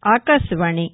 ఆకాశవాణి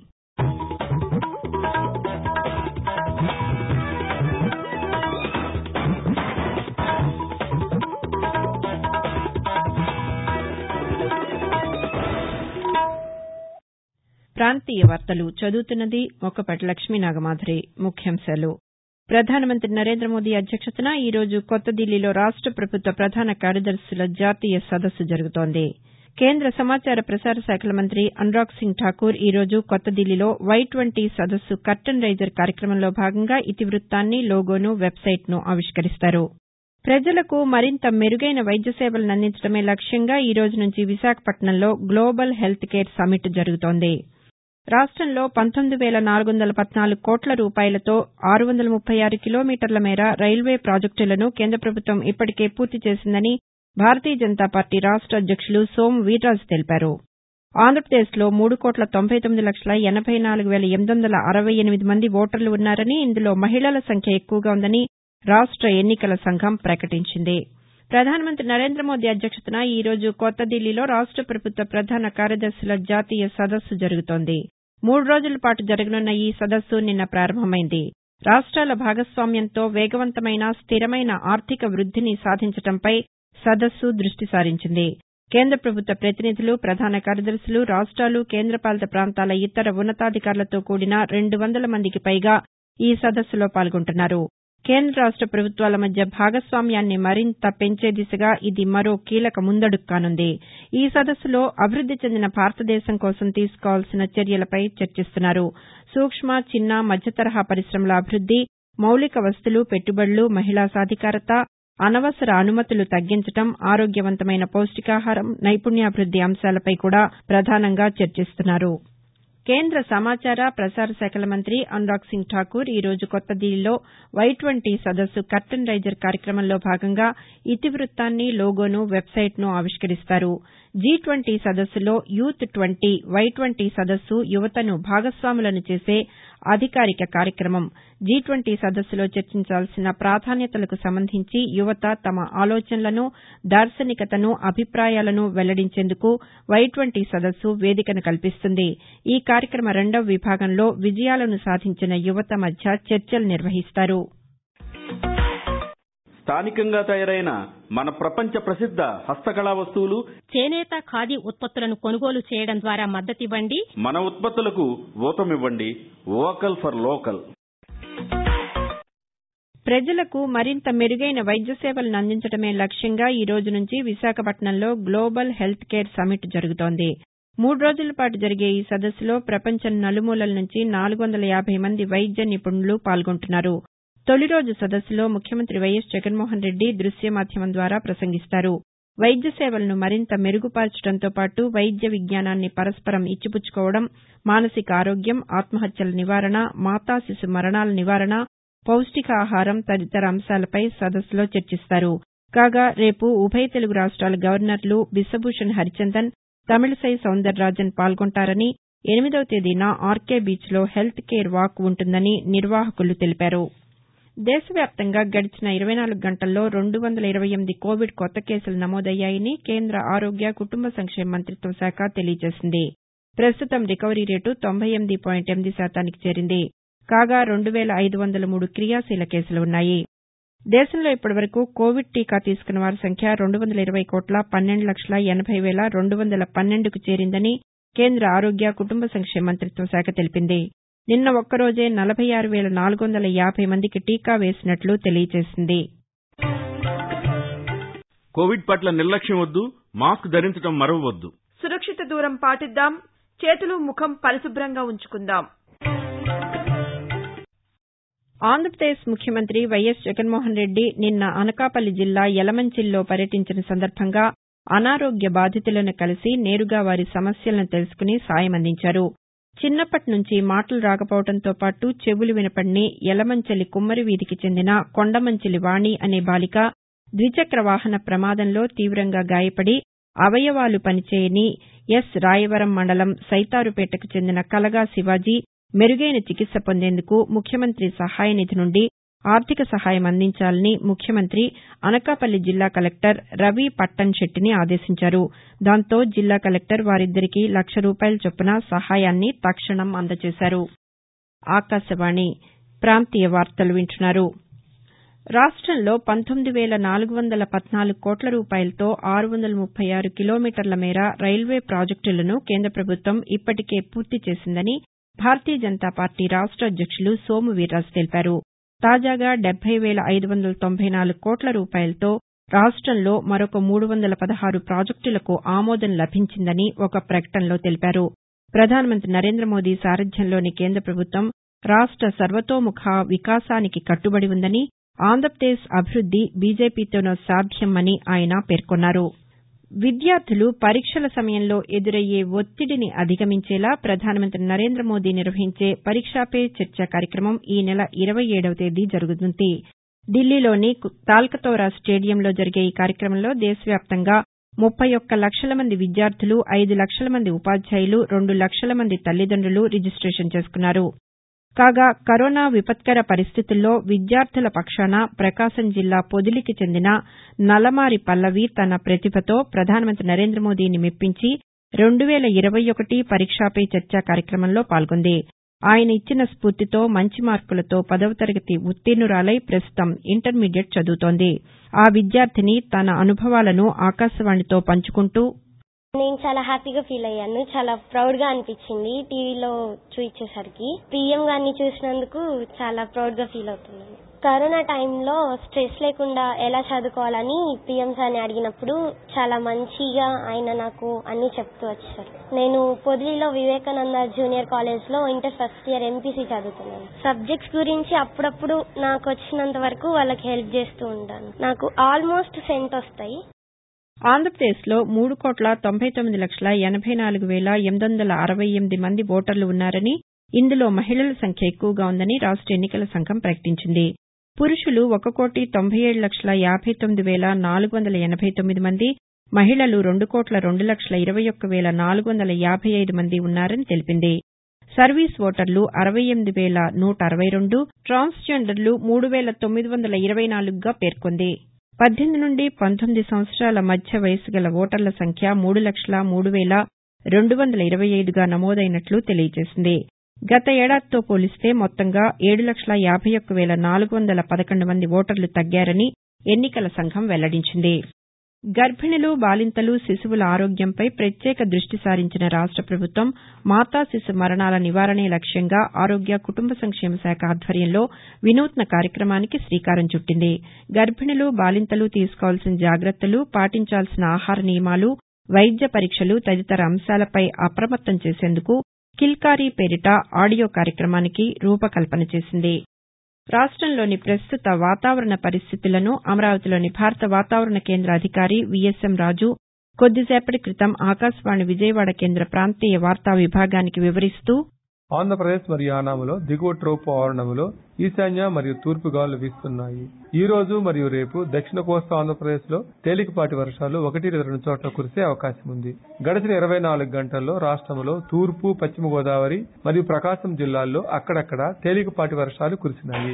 ప్రాంతీయ వార్తలు చదువుతున్నది మొక్కపాటి లక్ష్మీనాగమాధురి ముఖ్యాంశాలు ప్రధానమంత్రి నరేంద్ర మోదీ అధ్యక్షతన ఈ రోజు కొత్త దిల్లీలో రాష్ట ప్రభుత్వ ప్రధాన కార్యదర్శుల జాతీయ సదస్సు జరుగుతోంది కేంద్ర సమాచార ప్రసార శాఖల మంత్రి అనురాగ్ సింగ్ ఠాకూర్ ఈ రోజు కొత్త దిల్లీలో వై ట్వంటీ సదస్సు కర్టెన్ రైజర్ కార్యక్రమంలో భాగంగా ఇతివృత్తాన్ని లోగోను వెబ్సైట్ను ఆవిష్కరిస్తారు ప్రజలకు మరింత మెరుగైన వైద్య సేవలను అందించడమే లక్ష్యంగా ఈ రోజు నుంచి విశాఖపట్నంలో గ్లోబల్ హెల్త్ కేర్ సమ్మిట్ జరుగుతోంది రాష్టంలో పంతొమ్మిది వేల నాలుగు వందల పద్నాలుగు కోట్ల రూపాయలతో ఆరు వందల ముప్పై ఆరు కిలోమీటర్ల మేర రైల్వే ప్రాజెక్టులను కేంద్ర ప్రభుత్వం ఇప్పటికే పూర్తి చేసిందని భారతీయ జనతా పార్టీ రాష్ట అధ్యక్షులు సోము వీర్రాజు తెలిపారు ఆంధ్రప్రదేశ్లో మూడు కోట్ల తొంభై తొమ్మిది లక్షల ఎనబై నాలుగు వేల ఎనిమిది వందల అరవై ఎనిమిది మంది ఓటర్లు ఉన్నారని ఇందులో మహిళల సంఖ్య ఎక్కువగా ఉందని రాష్ట ఎన్నికల సంఘం ప్రకటించింది ప్రధానమంత్రి నరేంద్ర మోదీ అధ్యక్షతన ఈ రోజు కొత్త దిల్లీలో రాష్ట ప్రభుత్వ ప్రధాన కార్యదర్శుల జాతీయ సదస్సు జరుగుతోంది మూడు రోజుల పాటు జరగనున్న ఈ సదస్సు నిన్న ప్రారంభమైంది రాష్ట్రాల భాగస్వామ్యంతో వేగవంతమైన స్థిరమైన ఆర్థిక వృద్దిని సాధించడంపై సదస్సు దృష్టి సారించింది కేంద్ర ప్రభుత్వ ప్రతినిధులు ప్రధాన కార్యదర్శులు రాష్ట్రాలు కేంద్రపాలిత ప్రాంతాల ఇతర ఉన్నతాధికారులతో కూడిన రెండు వందల మందికి పైగా ఈ సదస్సులో పాల్గొంటున్నారు కేంద్ర రాష్ట ప్రభుత్వాల మధ్య భాగస్వామ్యాన్ని మరింత పెంచే దిశగా ఇది మరో కీలక ముందడుగు కానుంది ఈ సదస్సులో అభివృద్ది చెందిన భారతదేశం కోసం తీసుకోవాల్సిన చర్యలపై చర్చిస్తున్నారు సూక్ష్మ చిన్న మధ్యతరహా పరిశమల అభివృద్ది మౌలిక వసతులు పెట్టుబడులు మహిళా సాధికారత అనవసర అనుమతులు తగ్గించడం ఆరోగ్యవంతమైన పౌష్టికాహారం నైపుణ్యాభివృద్ది అంశాలపై కూడా ప్రధానంగా చర్చిస్తున్నారు కేంద్ర సమాచార ప్రసార శాఖల మంత్రి అనురాగ్ సింగ్ ఠాకూర్ ఈ రోజు కొత్త దిల్లీలో వై ట్వంటీ సదస్సు కర్టెన్ రైజర్ కార్యక్రమంలో భాగంగా ఇతివృత్తాన్ని లోగోను వెబ్సైట్ను ఆవిష్కరిస్తారు జీ ట్వంటీ సదస్సులో యూత్ ట్వంటీ వై ట్వంటీ సదస్సు యువతను భాగస్వాములను చేసే అధికారిక కార్యక్రమం జీ ట్వంటీ సదస్సులో చర్చించాల్సిన ప్రాధాన్యతలకు సంబంధించి యువత తమ ఆలోచనలను దార్శనికతను అభిప్రాయాలను వెల్లడించేందుకు వై ట్వంటీ సదస్సు వేదికను కల్పిస్తుంది ఈ కార్యక్రమ రెండవ విభాగంలో విజయాలను సాధించిన యువత మధ్య చర్చలు నిర్వహిస్తారు స్థానికంగా తయారైన మన ప్రపంచ ప్రసిద్ద హస్తకళా వస్తువులు చేనేత ఖాదీ ఉత్పత్తులను కొనుగోలు చేయడం ద్వారా మద్దతివ్వండి మన ఉత్పత్తులకు ఊతమివ్వండి వోకల్ ఫర్ లోకల్ ప్రజలకు మరింత మెరుగైన వైద్య సేవలను అందించడమే లక్ష్యంగా ఈ రోజు నుంచి విశాఖపట్నంలో గ్లోబల్ హెల్త్ కేర్ సమ్మిట్ జరుగుతోంది మూడు రోజుల పాటు జరిగే ఈ సదస్సులో ప్రపంచం నలుమూలల నుంచి నాలుగు వందల యాభై మంది వైద్య నిపుణులు పాల్గొంటున్నారు తొలి రోజు సదస్సులో ముఖ్యమంత్రి వైఎస్ జగన్మోహన్ రెడ్డి దృశ్య మాధ్యమం ద్వారా ప్రసంగిస్తారు వైద్య సేవలను మరింత మెరుగుపరచడంతో పాటు వైద్య విజ్ఞానాన్ని పరస్పరం ఇచ్చిపుచ్చుకోవడం మానసిక ఆరోగ్యం ఆత్మహత్యల నివారణ మాతా శిశు మరణాల నివారణ పౌష్టికాహారం తదితర అంశాలపై సదస్సులో చర్చిస్తారు కాగా రేపు ఉభయ తెలుగు రాష్ట్రాల గవర్నర్లు బిశ్వభూషణ్ హరిచందన్ తమిళిసై సౌందరరాజన్ పాల్గొంటారని ఎనిమిదవ తేదీన ఆర్కే బీచ్లో హెల్త్ కేర్ వాక్ ఉంటుందని నిర్వాహకులు తెలిపారు దేశవ్యాప్తంగా గడిచిన ఇరవై నాలుగు గంటల్లో రెండు వందల ఇరవై ఎనిమిది కోవిడ్ కొత్త కేసులు నమోదయ్యాయని కేంద్ర ఆరోగ్య కుటుంబ సంక్షేమ మంతిత్వ శాఖ తెలియజేసింది ప్రస్తుతం రికవరీ రేటు తొంభై ఎనిమిది పాయింట్ ఎనిమిది శాతానికి చేరింది కాగా రెండు వేల ఐదు వందల మూడు క్రియాశీల కేసులు ఉన్నాయి దేశంలో ఇప్పటివరకు కోవిడ్ టీకా తీసుకున్న వారి సంఖ్య రెండు వందల ఇరవై కోట్ల పన్నెండు లక్షల ఎనబై వేల రెండు వందల పన్నెండుకు చేరిందని కేంద్ర ఆరోగ్య కుటుంబ సంక్షేమ మంతిత్వ శాఖ తెలిపింది నిన్న ఒక్కరోజే నలభై ఆరు వేల నాలుగు వందల యాభై మందికి టీకా వేసినట్లు తెలియజేసింది కోవిడ్ పట్ల నిర్లక్ష్యం వద్దు మాస్క్ ధరించడం మరవవద్దు సురక్షిత దూరం పాటిద్దాం చేతులు ముఖం పరిశుభ్రంగా ఉంచుకుందాం ఆంధ్రప్రదేశ్ ముఖ్యమంత్రి వైఎస్ జగన్మోహన్ రెడ్డి నిన్న అనకాపల్లి జిల్లా యలమంచిల్లో పర్యటించిన సందర్భంగా అనారోగ్య బాధితులను కలిసి నేరుగా వారి సమస్యలను తెలుసుకుని సాయం అందించారు చిన్నప్పటి నుంచి మాటలు రాకపోవడంతో పాటు చెవులు వినపడని యలమంచలి కుమ్మరి వీధికి చెందిన కొండమంచిలి వాణి అనే బాలిక ద్విచక్ర వాహన ప్రమాదంలో తీవ్రంగా గాయపడి అవయవాలు పనిచేయని ఎస్ రాయవరం మండలం సైతారుపేటకు చెందిన కలగా శివాజీ మెరుగైన చికిత్స పొందేందుకు ముఖ్యమంత్రి సహాయ నిధి నుండి ఆర్థిక సహాయం అందించాలని ముఖ్యమంత్రి అనకాపల్లి జిల్లా కలెక్టర్ రవి పట్టణ్శెట్టిని ఆదేశించారు దాంతో జిల్లా కలెక్టర్ వారిద్దరికీ లక్ష రూపాయల చొప్పున సహాయాన్ని తక్షణం అందజేశారు రాష్టంలో పంతొమ్మిది వేల నాలుగు వందల పద్నాలుగు కోట్ల రూపాయలతో ఆరు వందల ముప్పై ఆరు కిలోమీటర్ల మేర రైల్వే ప్రాజెక్టులను కేంద్ర ప్రభుత్వం ఇప్పటికే పూర్తి చేసిందని భారతీయ జనతా పార్టీ రాష్ట అధ్యక్షులు సోము వీర్రాజు తెలిపారు తాజాగా డెబ్బై వేల ఐదు వందల తొంభై నాలుగు కోట్ల రూపాయలతో రాష్టంలో మరొక మూడు వందల పదహారు ప్రాజెక్టులకు ఆమోదం లభించిందని ఒక ప్రకటనలో తెలిపారు ప్రధానమంత్రి నరేంద్ర మోదీ సారథ్యంలోని కేంద్ర ప్రభుత్వం రాష్ట సర్వతోముఖ వికాసానికి కట్టుబడి ఉందని ఆంధ్రప్రదేశ్ అభివృద్ది బీజేపీతోనే సాధ్యమని ఆయన పేర్కొన్నారు విద్యార్థులు పరీక్షల సమయంలో ఎదురయ్యే ఒత్తిడిని అధిగమించేలా ప్రధానమంత్రి నరేంద్ర మోదీ నిర్వహించే పరీక్షా పే చర్చ కార్యక్రమం ఈ నెల ఇరవై ఏడవ తేదీ జరగనుంది ఢిల్లీలోని తాల్కతోరా స్టేడియంలో జరిగే ఈ కార్యక్రమంలో దేశవ్యాప్తంగా ముప్పై ఒక్క లక్షల మంది విద్యార్థులు ఐదు లక్షల మంది ఉపాధ్యాయులు రెండు లక్షల మంది తల్లిదండ్రులు రిజిస్టేషన్ చేసుకున్నారు కాగా కరోనా విపత్కర పరిస్థితుల్లో విద్యార్థుల పక్షాన ప్రకాశం జిల్లా పొదిలికి చెందిన నల్లమారి పల్లవి తన ప్రతిభతో ప్రధానమంత్రి నరేంద్ర మోదీని మెప్పించి రెండు వేల ఇరవై ఒకటి పరీక్షా పే చర్చ కార్యక్రమంలో పాల్గొంది ఆయన ఇచ్చిన స్పూర్తితో మంచి మార్కులతో పదవ తరగతి ఉత్తీర్ణురాలై ప్రస్తుతం ఇంటర్మీడియట్ చదువుతోంది ఆ విద్యార్థిని తన అనుభవాలను ఆకాశవాణితో పంచుకుంటూ నేను చాలా హ్యాపీగా ఫీల్ అయ్యాను చాలా ప్రౌడ్ గా అనిపించింది టీవీలో చూపించేసరికి పీఎం గారిని చూసినందుకు చాలా ప్రౌడ్ గా ఫీల్ అవుతున్నాను కరోనా టైంలో స్ట్రెస్ లేకుండా ఎలా చదువుకోవాలని పిఎం సార్ని అడిగినప్పుడు చాలా మంచిగా ఆయన నాకు అన్ని చెప్తూ వచ్చారు నేను పొదిలిలో వివేకానంద జూనియర్ కాలేజ్ లో ఇంటర్ ఫస్ట్ ఇయర్ ఎంపీసీ చదువుతున్నాను సబ్జెక్ట్స్ గురించి అప్పుడప్పుడు నాకు వచ్చినంత వరకు వాళ్ళకి హెల్ప్ చేస్తూ ఉంటాను నాకు ఆల్మోస్ట్ సెంట్ వస్తాయి ఆంధ్రప్రదేశ్లో మూడు కోట్ల తొంభై తొమ్మిది లక్షల ఎనబై నాలుగు వేల ఎనిమిది వందల అరవై ఎనిమిది మంది ఓటర్లు ఉన్నారని ఇందులో మహిళల సంఖ్య ఎక్కువగా ఉందని రాష్ట ఎన్నికల సంఘం ప్రకటించింది పురుషులు ఒక కోటి తొంభై ఏడు లక్షల యాబై తొమ్మిది వేల నాలుగు వందల ఎనబై తొమ్మిది మంది మహిళలు రెండు కోట్ల రెండు లక్షల ఇరవై ఒక్క వేల నాలుగు వందల యాబై ఐదు మంది ఉన్నారని తెలిపింది సర్వీస్ ఓటర్లు అరవై ఎనిమిది వేల నూట అరవై రెండు ట్రాన్స్జెండర్లు మూడు వేల తొమ్మిది వందల ఇరవై నాలుగుగా పేర్కొంది పద్దెనిమిది నుండి పంతొమ్మిది సంవత్సరాల మధ్య వయసు గల ఓటర్ల సంఖ్య మూడు లక్షల మూడు వేల రెండు వందల ఇరవై ఐదుగా నమోదైనట్లు తెలియజేసింది గత ఏడాదితో పోలిస్తే మొత్తంగా ఏడు లక్షల యాబై ఒక్క వేల నాలుగు వందల పదకొండు మంది ఓటర్లు తగ్గారని ఎన్నికల సంఘం వెల్లడించింది గర్భిణులు బాలింతలు శిశువుల ఆరోగ్యంపై ప్రత్యేక దృష్టి సారించిన రాష్ట ప్రభుత్వం మాతా శిశు మరణాల నివారణే లక్ష్యంగా ఆరోగ్య కుటుంబ సంక్షేమ శాఖ ఆధ్వర్యంలో వినూత్న కార్యక్రమానికి శ్రీకారం చుట్టింది గర్భిణులు బాలింతలు తీసుకోవాల్సిన జాగ్రత్తలు పాటించాల్సిన ఆహార నియమాలు వైద్య పరీక్షలు తదితర అంశాలపై అప్రమత్తం చేసేందుకు కిల్కారీ పేరిట ఆడియో కార్యక్రమానికి రూపకల్పన చేసింది రాష్టంలోని ప్రస్తుత వాతావరణ పరిస్థితులను అమరావతిలోని భారత వాతావరణ కేంద్ర అధికారి విఎస్ఎం రాజు కొద్దిసేపటి క్రితం ఆకాశవాణి విజయవాడ కేంద్ర ప్రాంతీయ వార్తా విభాగానికి వివరిస్తూ ఆంధ్రప్రదేశ్ మరియు యానాములో దిగువ ట్రోపు ఆవరణములో ఈశాన్య మరియు తూర్పు గాలులు వీస్తున్నాయి ఈ రోజు మరియు రేపు దక్షిణ కోస్తా ఆంధ్రప్రదేశ్ లో తేలికపాటి వర్షాలు ఒకటి లేదా రెండు చోట్ల కురిసే అవకాశం ఉంది గడిచిన ఇరవై నాలుగు గంటల్లో రాష్ట్రంలో తూర్పు పశ్చిమ గోదావరి మరియు ప్రకాశం జిల్లాల్లో అక్కడక్కడ తేలికపాటి వర్షాలు కురిసినాయి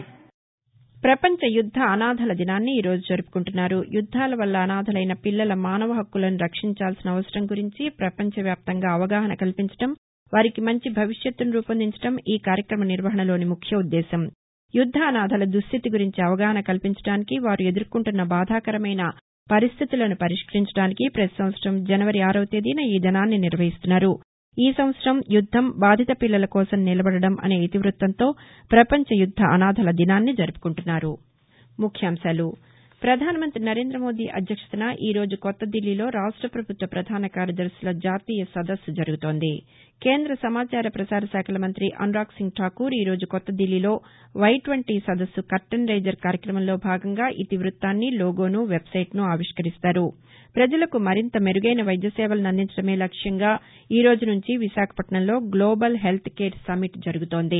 ప్రపంచ యుద్ద అనాథల దినాన్ని ఈ రోజు జరుపుకుంటున్నారు యుద్దాల వల్ల అనాథలైన పిల్లల మానవ హక్కులను రక్షించాల్సిన అవసరం గురించి ప్రపంచవ్యాప్తంగా అవగాహన కల్పించడం వారికి మంచి భవిష్యత్తును రూపొందించడం ఈ కార్యక్రమ నిర్వహణలోని ముఖ్య ఉద్దేశం యుద్ద అనాథల దుస్థితి గురించి అవగాహన కల్పించడానికి వారు ఎదుర్కొంటున్న బాధాకరమైన పరిస్థితులను పరిష్కరించడానికి ప్రతి సంవత్సరం జనవరి ఆరవ తేదీన ఈ దినాన్ని నిర్వహిస్తున్నారు ఈ సంవత్సరం యుద్దం బాధిత పిల్లల కోసం నిలబడడం అనే ఇతివృత్తంతో ప్రపంచ యుద్ద అనాథల దినాన్ని జరుపుకుంటున్నారు ముఖ్యాంశాలు ప్రధానమంత్రి నరేంద్ర మోదీ అధ్యక్షతన ఈ రోజు కొత్త ఢిల్లీలో రాష్ట ప్రభుత్వ ప్రధాన కార్యదర్శుల జాతీయ సదస్సు జరుగుతోంది కేంద్ర సమాచార ప్రసార శాఖల మంత్రి అనురాగ్ సింగ్ ఠాకూర్ ఈ రోజు కొత్త ఢిల్లీలో వై ట్వంటీ సదస్సు కర్టెన్ రైజర్ కార్యక్రమంలో భాగంగా ఇతివృత్తాన్ని లోగోను వెబ్సైట్ను ఆవిష్కరిస్తారు ప్రజలకు మరింత మెరుగైన వైద్య సేవలను అందించడమే లక్ష్యంగా ఈ రోజు నుంచి విశాఖపట్నంలో గ్లోబల్ హెల్త్ కేర్ సమ్మిట్ జరుగుతోంది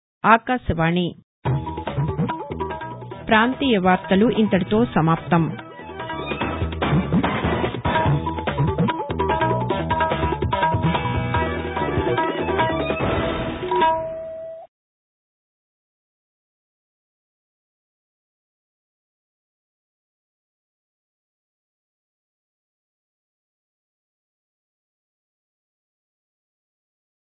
ఆకాశవాణి ప్రాంతీయ వార్తలు ఇంతటితో సమాప్తం